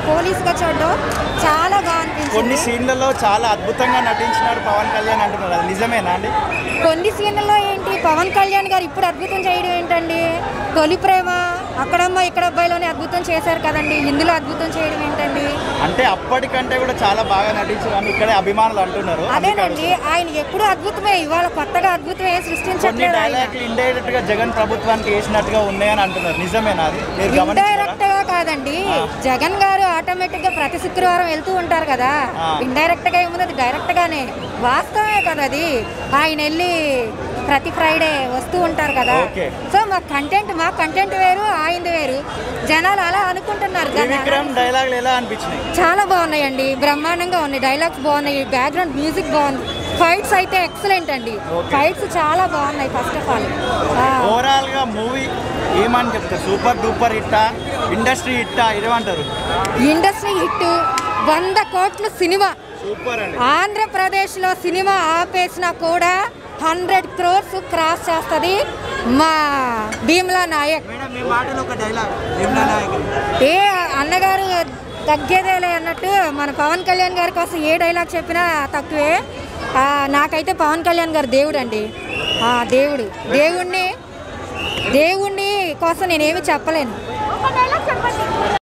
పోలీస్గా చూడడం చాలా బాగా కొన్ని అనిపించింది సీన్లలో చాలా అద్భుతంగా నటించినాడు పవన్ కళ్యాణ్ అంటున్నారు అది నిజమేనా అండి కొన్ని సీన్లలో ఏంటి పవన్ కళ్యాణ్ గారు ఇప్పుడు అద్భుతం చేయడం ఏంటండి తొలి ప్రేమ అక్కడమ్మ ఇక్కడ అబ్బాయిలోనే అద్భుతం చేశారు కదండి ఇందులో అద్భుతం చేయడం ఏంటండి అంటే అప్పటికంటే కూడా చాలా బాగా నటించారు ఇక్కడే అభిమానులు అంటున్నారు అందుకే అదేనండి ఆయన ఎప్పుడు అద్భుతమే ఇవాళ కొత్తగా అద్భుతమే కొన్ని సృష్టించట్లేదు ఆయన డైలాగ్లు ఇండైరెక్ట్ గా జగన్ ప్రభుత్వానికి వేసినట్టుగా ఉన్నాయని అంటున్నారు నిజమేనా అది మీరు గమనించారా ఇండైరెక్ట్ గా కాదండి జగన్ గారు ఆటోమేటిక్ గా ప్రతి శుక్రవారం వెళ్తూ ఉంటారు కదా ఆ. ఇండైరెక్ట్ గా ఏముంది అది డైరెక్ట్ గానే వాస్తవమే కదా అది ఆయన వెళ్ళి ప్రతి ఫ్రైడే వస్తూ ఉంటారు కదా ఓకే. సో మా కంటెంట్ మా కంటెంట్ వేరు ఆయనది వేరు జనాలు అలా అనుకుంటున్నారు కదా. త్రివిక్రమ్ డైలాగ్లు ఎలా అనిపించినాయి చాలా బాగున్నాయండి బ్రహ్మాండంగా ఉన్నాయి డైలాగ్స్ బాగున్నాయి బ్యాక్గ్రౌండ్ మ్యూజిక్ బాగుంది ఫైట్స్ అయితే ఎక్సలెంట్ అండి ఓకే. ఫైట్స్ చాలా బాగున్నాయి ఫస్ట్ ఆఫ్ ఆల్ ఓవరాల్ గా మూవీ ఏమని చెప్తారు సూపర్ డూపర్ హిట్టా ఇండస్ట్రీ హిట్టా ఇదేమంటారు ఇండస్ట్రీ హిట్ వంద కోట్ల సినిమా సూపర్ అండి ఆంధ్రప్రదేశ్లో సినిమా ఆపేసినా కూడా హండ్రెడ్ క్రోర్స్ క్రాస్ చేస్తుంది మా భీమ్లా నాయక్ మేడం మీ మాటలు ఒక డైలాగ్ నిమ్నా నాయకులు ఏ అన్నగారు తగ్గేదేలే అన్నట్టు మన పవన్ కళ్యాణ్ గారి కోసం ఏ డైలాగ్ చెప్పినా తక్కువే ఆ, నాకైతే పవన్ కళ్యాణ్ గారు దేవుడు అండి ఆ, దేవుడు దేవుణ్ణి దేవుణ్ణి కోసం నేనేమి చెప్పలేను